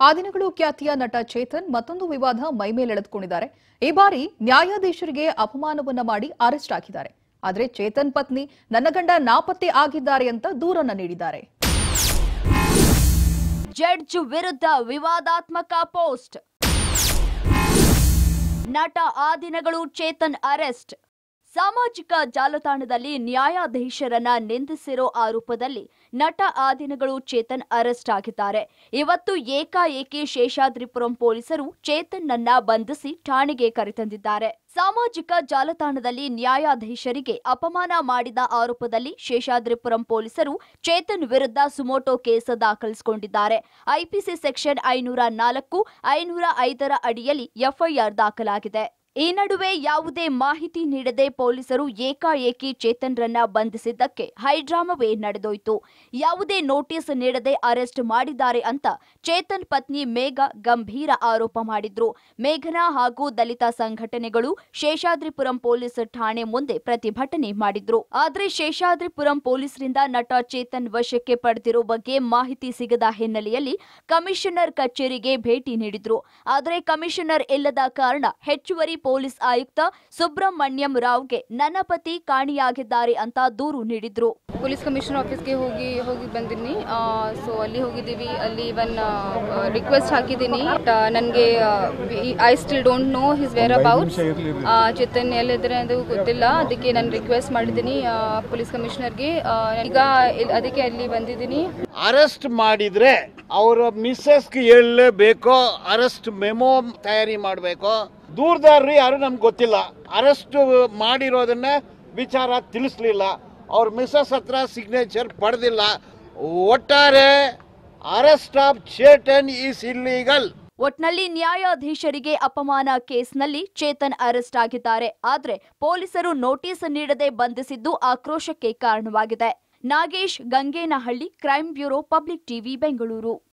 ಆ ದಿನಗಳು ಖ್ಯಾತಿಯ ನಟ ಚೇತನ್ ಮತ್ತೊಂದು ವಿವಾದ ಮೈಮೇಲೆಳೆದುಕೊಂಡಿದ್ದಾರೆ ಈ ಬಾರಿ ನ್ಯಾಯಾಧೀಶರಿಗೆ ಅಪಮಾನವನ್ನ ಮಾಡಿ ಅರೆಸ್ಟ್ ಆಗಿದ್ದಾರೆ ಆದರೆ ಚೇತನ್ ಪತ್ನಿ ನನ್ನ ಗಂಡ ನಾಪತ್ತೆ ಆಗಿದ್ದಾರೆ ಅಂತ ದೂರನ್ನ ನೀಡಿದ್ದಾರೆ ಜಡ್ಜ್ ವಿರುದ್ಧ ವಿವಾದಾತ್ಮಕ ಪೋಸ್ಟ್ ನಟ ಆ ದಿನಗಳು ಚೇತನ್ ಅರೆಸ್ಟ್ ಸಾಮಾಜಿಕ ಜಾಲತಾಣದಲ್ಲಿ ನ್ಯಾಯಾಧೀಶರನ್ನ ನಿಂದಿಸಿರೋ ಆರೋಪದಲ್ಲಿ ನಟ ಆ ದಿನಗಳು ಚೇತನ್ ಅರೆಸ್ಟ್ ಆಗಿದ್ದಾರೆ ಇವತ್ತು ಏಕಾಏಕಿ ಶೇಷಾದ್ರಿಪುರಂ ಪೊಲೀಸರು ಚೇತನ್ನನ್ನ ಬಂಧಿಸಿ ಠಾಣೆಗೆ ಕರೆತಂದಿದ್ದಾರೆ ಸಾಮಾಜಿಕ ಜಾಲತಾಣದಲ್ಲಿ ನ್ಯಾಯಾಧೀಶರಿಗೆ ಅಪಮಾನ ಮಾಡಿದ ಆರೋಪದಲ್ಲಿ ಶೇಷಾದ್ರಿಪುರಂ ಪೊಲೀಸರು ಚೇತನ್ ವಿರುದ್ಧ ಸುಮೋಟೋ ಕೇಸ್ ದಾಖಲಿಸಿಕೊಂಡಿದ್ದಾರೆ ಐಪಿಸಿ ಸೆಕ್ಷನ್ ಐನೂರ ನಾಲ್ಕು ಐನೂರ ಐದರ ಅಡಿಯಲ್ಲಿ ಎಫ್ಐಆರ್ ದಾಖಲಾಗಿದೆ ಈ ನಡುವೆ ಯಾವುದೇ ಮಾಹಿತಿ ನೀಡದೆ ಪೊಲೀಸರು ಏಕಾಏಕಿ ಚೇತನ್ರನ್ನ ಬಂಧಿಸಿದ್ದಕ್ಕೆ ಹೈಡ್ರಾಮವೇ ನಡೆದೋಯ್ತು ಯಾವುದೇ ನೋಟಿಸ್ ನೀಡದೆ ಅರೆಸ್ಟ್ ಮಾಡಿದ್ದಾರೆ ಅಂತ ಚೇತನ್ ಪತ್ನಿ ಮೇಘ ಗಂಭೀರ ಆರೋಪ ಮಾಡಿದ್ರು ಮೇಘನಾ ಹಾಗೂ ದಲಿತ ಸಂಘಟನೆಗಳು ಶೇಷಾದ್ರಿಪುರಂ ಪೊಲೀಸ್ ಠಾಣೆ ಮುಂದೆ ಪ್ರತಿಭಟನೆ ಮಾಡಿದ್ರು ಆದ್ರೆ ಶೇಷಾದ್ರಿಪುರಂ ಪೊಲೀಸರಿಂದ ನಟ ಚೇತನ್ ವಶಕ್ಕೆ ಪಡೆದಿರೋ ಬಗ್ಗೆ ಮಾಹಿತಿ ಸಿಗದ ಹಿನ್ನೆಲೆಯಲ್ಲಿ ಕಮಿಷನರ್ ಕಚೇರಿಗೆ ಭೇಟಿ ನೀಡಿದ್ರು ಆದರೆ ಕಮಿಷನರ್ ಇಲ್ಲದ ಕಾರಣ ಹೆಚ್ಚುವರಿ ಪೊಲೀಸ್ ಆಯುಕ್ತ ಸುಬ್ರಹ್ಮಣ್ಯಂ ರಾವ್ಗೆ ನನ್ನ ಪತಿ ಕಾಣಿಯಾಗಿದ್ದಾರೆ ಅಂತ ದೂರು ನೀಡಿದ್ರು ಪೊಲೀಸ್ ಕಮಿಷನರ್ ಆಫೀಸ್ಗೆ ಹೋಗಿ ಹೋಗಿ ಬಂದಿನಿ ಸೊ ಅಲ್ಲಿ ಹೋಗಿದ್ದೀವಿ ಅಲ್ಲಿ ಇವನ್ ರಿಕ್ವೆಸ್ಟ್ ಹಾಕಿದ್ದೀನಿ ನನಗೆ I still don't know his whereabouts Chetan ಎಲ್ಲಿದ್ದಾರೆ ಅದು ಗೊತ್ತಿಲ್ಲ ಅದಕ್ಕೆ ನಾನು ರಿಕ್ವೆಸ್ಟ್ ಮಾಡಿದ್ದೀನಿ ಪೊಲೀಸ್ ಕಮಿಷನರ್ಗೆ ಈಗ ಇಲ್- ಅದಕ್ಕೆ ಅಲ್ಲಿ ಬಂದಿದ್ದೀನಿ ಅರೆಸ್ಟ್ ಮಾಡಿದ್ರೆ ಅವರ ಮಿಸ್ಸಸ್ಗೆ ಹೇಳಲೇಬೇಕೋ ಅರೆಸ್ಟ್ ಮೆಮೋ ತಯಾರಿ ಮಾಡಬೇಕೋ ದೂರದಾರರು ಯಾರು ನಮ್ಗೆ ಗೊತ್ತಿಲ್ಲ ಅರೆಸ್ಟ್ ಮಾಡಿರೋದನ್ನ ವಿಚಾರ ತಿಳಿಸ್ಲಿಲ್ಲ ಅವ್ರ ಮಿಸ್ಸಸ್ ಹತ್ರ ಸಿಗ್ನೇಚರ್ ಪಡೆದಿಲ್ಲ ಒಟ್ಟಾರೆ arrest of Chetan is illegal ಒಟ್ನಲ್ಲಿ ನ್ಯಾಯಾಧೀಶರಿಗೆ ಅಪಮಾನ ಕೇಸ್ನಲ್ಲಿ ಚೇತನ್ ಅರೆಸ್ಟ್ ಆಗಿದ್ದಾರೆ ಆದ್ರೆ ಪೊಲೀಸರು ನೋಟಿಸ್ ನೀಡದೆ ಬಂಧಿಸಿದ್ದು ಆಕ್ರೋಶಕ್ಕೆ ಕಾರಣವಾಗಿದೆ Nagesh Gangenahalli crime bureau public TV Bengaluru